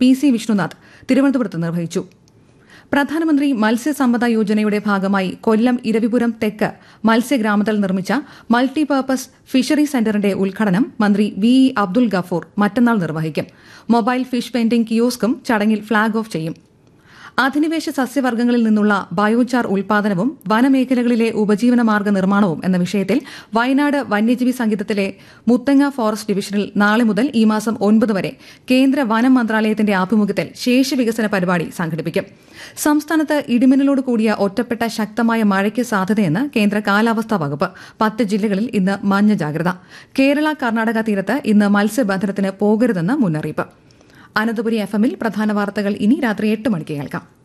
P C Vishnunath തിരുവനന്തപുരത്ത് നിർവഹിച്ചു പ്രധാനമന്ത്രി മത്സ്യസമ്പദ യോജനയുടെ ഭാഗമായി കൊല്ലം ഇരവിപുരം തെക്ക് മത്സ്യഗ്രാമത്തിൽ നിർമ്മിച്ച മൾട്ടിപർപ്പസ് ഫിഷറി സെന്ററിന്റെ ഉദ്ഘാടനം മന്ത്രി വി ഇ അബ്ദുൽ ഗഫൂർ മറ്റന്നാൾ നിർവഹിക്കും മൊബൈൽ ഫിഷ് പെയിന്റിംഗ് കിയോസ്കും ചടങ്ങിൽ ഫ്ളാഗ് ഓഫ് ചെയ്യും അധിനിവേശ സസ്യവർഗ്ഗങ്ങളിൽ നിന്നുള്ള ബയോചാർ ഉൽപാദനവും വനമേഖലകളിലെ ഉപജീവനമാർഗ നിർമ്മാണവും എന്ന വിഷയത്തിൽ വയനാട് വന്യജീവി സംഗീതത്തിലെ മുത്തങ്ങ ഫോറസ്റ്റ് ഡിവിഷനിൽ നാളെ മുതൽ ഈ മാസം ഒൻപത് വരെ കേന്ദ്ര വനം മന്ത്രാലയത്തിന്റെ ആഭിമുഖ്യത്തിൽ ശേഷി വികസന പരിപാടി സംഘടിപ്പിക്കും സംസ്ഥാനത്ത് ഇടിമിന്നലോട് കൂടിയ ഒറ്റപ്പെട്ട ശക്തമായ മഴയ്ക്ക് സാധ്യതയെന്ന് കേന്ദ്ര കാലാവസ്ഥാ വകുപ്പ് പത്ത് ജില്ലകളിൽ ഇന്ന് മഞ്ഞ ജാഗ്രത കേരള കർണാടക തീരത്ത് ഇന്ന് മത്സ്യബന്ധനത്തിന് പോകരുതെന്ന് മുന്നറിയിപ്പ് അനന്തപുരി എഫ് എമ്മിൽ പ്രധാന വാർത്തകൾ ഇനി രാത്രി എട്ട് മണിക്ക് കേൾക്കാം